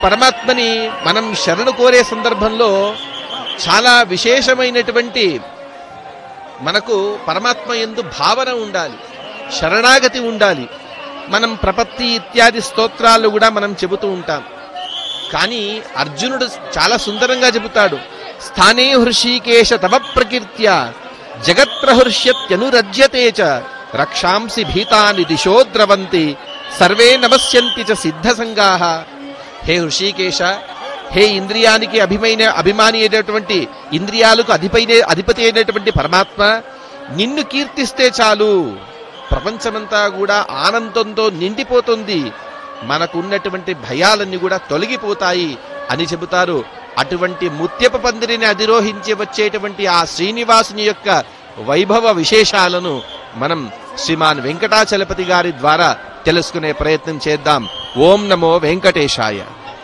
పరమాత్మని మనం శరణు కోరే సందర్భంలో చాలా విశేషమైనటువంటి మనకు పరమాత్మ ఎందు భావన ఉండాలి శరణాగతి ఉండాలి మనం ప్రపత్తి ఇత్యాది స్తోత్రాలు కూడా మనం చెబుతూ ఉంటాం కానీ అర్జునుడు చాలా సుందరంగా చెబుతాడు స్థానే హృషీకేశ తవ ప్రకీర్త్య జగత్ప్రహృష్యత్యనురజ్యతే చ రక్షాంసి భీతాని దిశో ద్రవంతి సర్వే నమస్యంతి చ సిద్ధ సంగాహ హే హృషీకేశ హే ఇంద్రియానికి అభిమైన అభిమాని అయినటువంటి ఇంద్రియాలకు అధిపైన అధిపతి అయినటువంటి పరమాత్మ నిన్ను కీర్తిస్తే చాలు ప్రపంచమంతా కూడా ఆనందంతో నిండిపోతుంది మనకున్నటువంటి భయాలన్నీ కూడా తొలగిపోతాయి అని చెబుతారు అటువంటి ముత్యప పందిరిని అధిరోహించి వచ్చేటువంటి ఆ శ్రీనివాసుని యొక్క వైభవ విశేషాలను మనం శ్రీమాన్ వెంకటాచలపతి గారి ద్వారా తెలుసుకునే ప్రయత్నం చేద్దాం ఓం నమో వెంకటేశాయ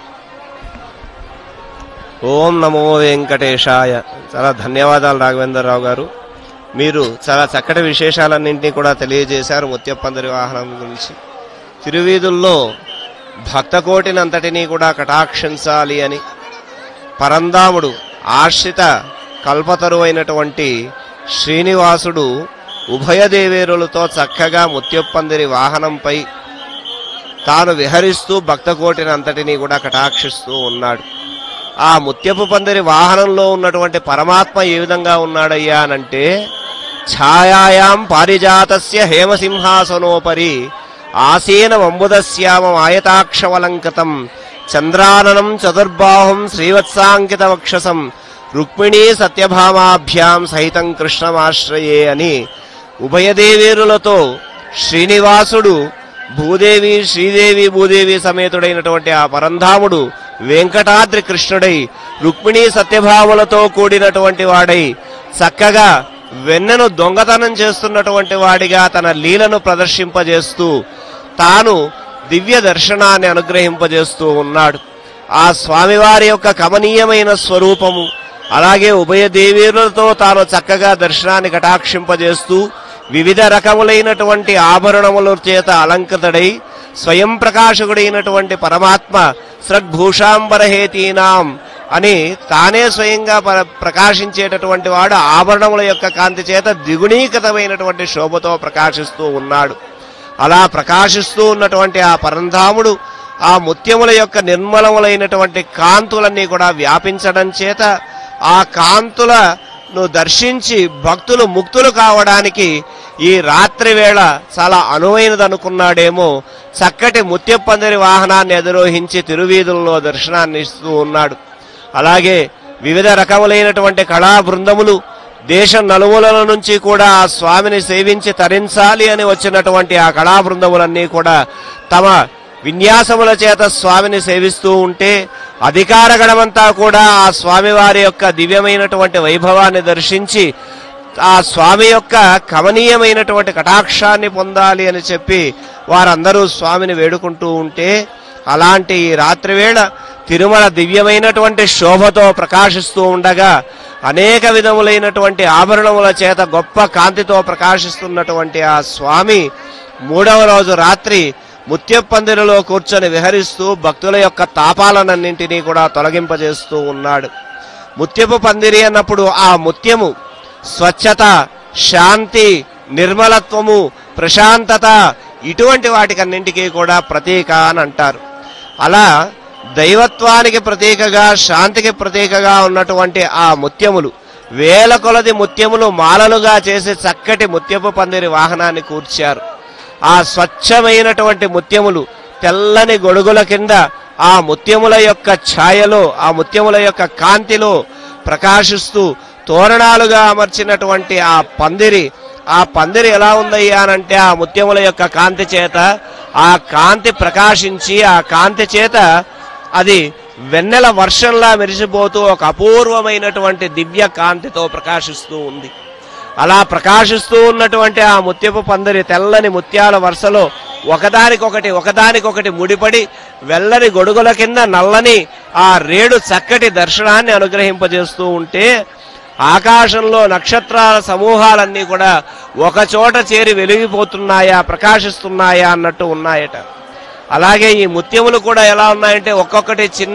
ఓం నమో వెంకటేశాయ చాలా ధన్యవాదాలు రాఘవేంద్రరావు గారు మీరు చాలా చక్కటి విశేషాలన్నింటినీ కూడా తెలియజేశారు ముత్యప్పందరి వాహనం గురించి తిరువీధుల్లో భక్తకోటినంతటినీ కూడా కటాక్షించాలి అని పరందాముడు ఆశ్రిత కల్పతరువైనటువంటి శ్రీనివాసుడు ఉభయ దేవేరులతో చక్కగా ముత్యప్పందిరి వాహనంపై తాను విహరిస్తూ భక్తకోటినంతటినీ కూడా కటాక్షిస్తూ ఉన్నాడు ఆ ముత్యపు పందిరి వాహనంలో ఉన్నటువంటి పరమాత్మ ఏ విధంగా ఉన్నాడయ్యా అనంటే ఛాయాయాం పారిజాతస్య హేమసింహాసనోపరి ఆసీన వంబుదశ్యామం ఆయతాక్షవలంకతం చంద్రాననం చతుర్బాహుం శ్రీవత్సాంకిత వక్షసం రుక్మిణీ సత్యభామాభ్యాం సహితం కృష్ణమాశ్రయే అని ఉభయదేవేరులతో శ్రీనివాసుడు భూదేవి శ్రీదేవి భూదేవి సమేతుడైనటువంటి ఆ పరంధాముడు వెంకటాద్రి కృష్ణుడై రుక్మిణీ సత్యభాములతో కూడినటువంటి వాడై చక్కగా వెన్నెను దొంగతనం చేస్తున్నటువంటి వాడిగా తన లీలను ప్రదర్శింపజేస్తూ తాను దివ్య దర్శనాన్ని అనుగ్రహింపజేస్తూ ఉన్నాడు ఆ స్వామివారి యొక్క కమనీయమైన స్వరూపము అలాగే ఉభయ దేవీరులతో తాను చక్కగా దర్శనాన్ని కటాక్షింపజేస్తూ వివిధ రకములైనటువంటి ఆభరణముల చేత అలంకృతుడై స్వయం ప్రకాశకుడైనటువంటి పరమాత్మ సద్భూషాంబరహేతీనాం అని తానే స్వయంగా పర- ప్రకాశించేటటువంటి వాడు ఆభరణముల యొక్క కాంతి చేత ద్విగుణీకృతమైనటువంటి శోభతో ప్రకాశిస్తూ ఉన్నాడు అలా ప్రకాశిస్తూ ఉన్నటువంటి ఆ పరంధాముడు ఆ ముత్యముల యొక్క నిర్మలములైనటువంటి కాంతులన్నీ కూడా వ్యాపించడం చేత ఆ కాంతులను దర్శించి భక్తులు ముక్తులు కావడానికి ఈ రాత్రి వేళ చాలా అనువైనదనుకున్నాడేమో చక్కటి ముత్యప్పందిరి వాహనాన్ని అధిరోహించి తిరువీధుల్లో దర్శనాన్ని ఇస్తూ ఉన్నాడు అలాగే వివిధ రకములైనటువంటి కళా బృందములు దేశం నలుమూలల నుంచి కూడా ఆ స్వామిని సేవించి తరించాలి అని వచ్చినటువంటి ఆ కళా బృందములన్నీ కూడా తమ విన్యాసముల చేత స్వామిని సేవిస్తూ ఉంటే అధికార గణమంతా కూడా ఆ స్వామివారి యొక్క దివ్యమైనటువంటి వైభవాన్ని దర్శించి ఆ స్వామి యొక్క కమనీయమైనటువంటి కటాక్షాన్ని పొందాలి అని చెప్పి వారందరూ స్వామిని వేడుకుంటూ ఉంటే అలాంటి ఈ రాత్రివేళ తిరుమల దివ్యమైనటువంటి శోభతో ప్రకాశిస్తూ ఉండగా అనేక విధములైనటువంటి ఆభరణముల చేత గొప్ప కాంతితో ప్రకాశిస్తున్నటువంటి ఆ స్వామి మూడవ రోజు రాత్రి ముత్యప్పందిరిలో కూర్చొని విహరిస్తూ భక్తుల యొక్క తాపాలనన్నింటినీ కూడా తొలగింపజేస్తూ ఉన్నాడు ముత్యపు పందిరి అన్నప్పుడు ఆ ముత్యము స్వచ్ఛత శాంతి నిర్మలత్వము ప్రశాంతత ఇటువంటి వాటికన్నింటికీ కూడా ప్రతీక అని అంటారు అలా దైవత్వానికి ప్రతీకగా శాంతికి ప్రతీకగా ఉన్నటువంటి ఆ ముత్యములు వేల కొలది ముత్యములు మాలలుగా చేసి చక్కటి ముత్యపు పందిరి వాహనాన్ని కూర్చారు ఆ స్వచ్ఛమైనటువంటి ముత్యములు తెల్లని గొడుగుల కింద ఆ ముత్యముల యొక్క ఛాయలో ఆ ముత్యముల యొక్క కాంతిలో ప్రకాశిస్తూ తోరణాలుగా అమర్చినటువంటి ఆ పందిరి ఆ పందిరి ఎలా ఉందయ్యా అనంటే ఆ ముత్యముల యొక్క కాంతి చేత ఆ కాంతి ప్రకాశించి ఆ కాంతి చేత అది వెన్నెల వర్షంలా మెరిసిపోతూ ఒక అపూర్వమైనటువంటి దివ్య కాంతితో ప్రకాశిస్తూ ఉంది అలా ప్రకాశిస్తూ ఉన్నటువంటి ఆ ముత్యపు పందిరి తెల్లని ముత్యాల వరుసలో ఒకదానికొకటి ఒకదానికొకటి ముడిపడి వెల్లని గొడుగుల కింద నల్లని ఆ రేడు చక్కటి దర్శనాన్ని అనుగ్రహింపజేస్తూ ఉంటే ఆకాశంలో నక్షత్రాల సమూహాలన్నీ కూడా ఒక చోట చేరి వెలిగిపోతున్నాయా ప్రకాశిస్తున్నాయా అన్నట్టు ఉన్నాయట అలాగే ఈ ముత్యములు కూడా ఎలా ఉన్నాయంటే ఒక్కొక్కటి చిన్న